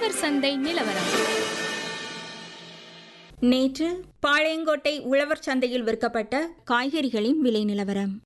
உழவர் சந்தை நிலவரம் நேற்று பாளையங்கோட்டை உழவர் சந்தையில் விற்கப்பட்ட காய்கறிகளின் விலை நிலவரம்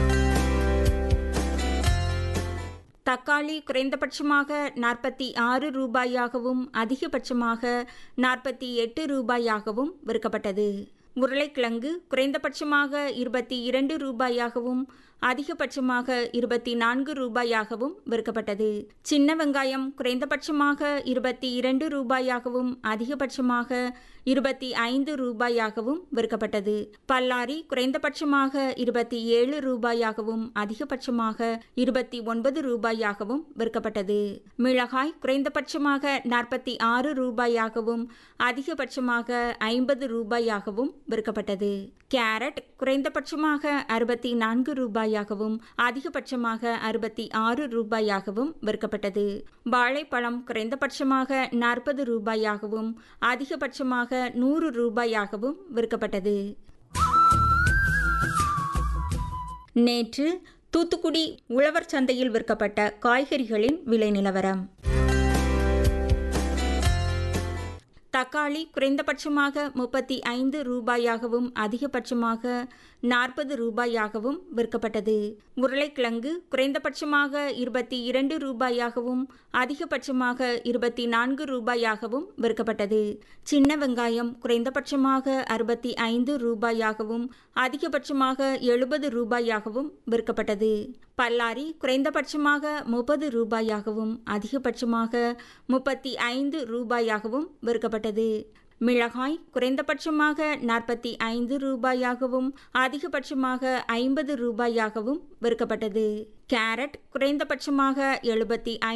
தக்காளி குறைந்தபட்சமாக நாற்பத்தி ஆறு ரூபாயாகவும் அதிகபட்சமாக நாற்பத்தி எட்டு ரூபாயாகவும் விற்கப்பட்டது உருளைக்கிழங்கு குறைந்தபட்சமாக இருபத்தி இரண்டு ரூபாயாகவும் அதிகபட்சமாக இருபத்தி நான்கு ரூபாயாகவும் விற்கப்பட்டது சின்ன வெங்காயம் குறைந்தபட்சமாக இருபத்தி இரண்டு ரூபாயாகவும் அதிகபட்சமாக இருபத்தி ஐந்து ரூபாயாகவும் விற்கப்பட்டது பல்லாரி குறைந்தபட்சமாக இருபத்தி ஏழு ரூபாயாகவும் அதிகபட்சமாக இருபத்தி ஒன்பது ரூபாயாகவும் விற்கப்பட்டது மிளகாய் குறைந்தபட்சமாக நாற்பத்தி ஆறு ரூபாயாகவும் அதிகபட்சமாக ஐம்பது ரூபாயாகவும் விற்கப்பட்டது கேரட் குறைந்தபட்சமாக அறுபத்தி நான்கு ரூபாயாகவும் அதிகபட்சமாக அறுபத்தி ஆறு ரூபாயாகவும் விற்கப்பட்டது வாழைப்பழம் குறைந்தபட்சமாக நாற்பது ரூபாயாகவும் அதிகபட்சமாக நூறு ரூபாயாகவும் விற்கப்பட்டது நேற்று தூத்துக்குடி உழவர் சந்தையில் விற்கப்பட்ட காய்கறிகளின் விலை நிலவரம் தக்காளி குறைந்தபட்சமாக முப்பத்தி ஐந்து ரூபாயாகவும் அதிகபட்சமாக நாற்பது ரூபாயாகவும் விற்கப்பட்டது உருளைக்கிழங்கு குறைந்தபட்சமாக இருபத்தி இரண்டு ரூபாயாகவும் அதிகபட்சமாக இருபத்தி நான்கு ரூபாயாகவும் விற்கப்பட்டது சின்ன வெங்காயம் குறைந்தபட்சமாக அறுபத்தி ஐந்து ரூபாயாகவும் அதிகபட்சமாக எழுபது ரூபாயாகவும் விற்கப்பட்டது பல்லாரி குறைந்தபட்சமாக முப்பது ரூபாயாகவும் அதிகபட்சமாக முப்பத்தி ஐந்து ரூபாயாகவும் விற்கப்பட்டது மிளகாய் குறைந்தபட்சமாக நாற்பத்தி ஐந்து ரூபாயாகவும் அதிகபட்சமாக ஐம்பது ரூபாயாகவும் விற்கப்பட்டது கேரட் குறைந்தபட்சமாக எழுபத்தி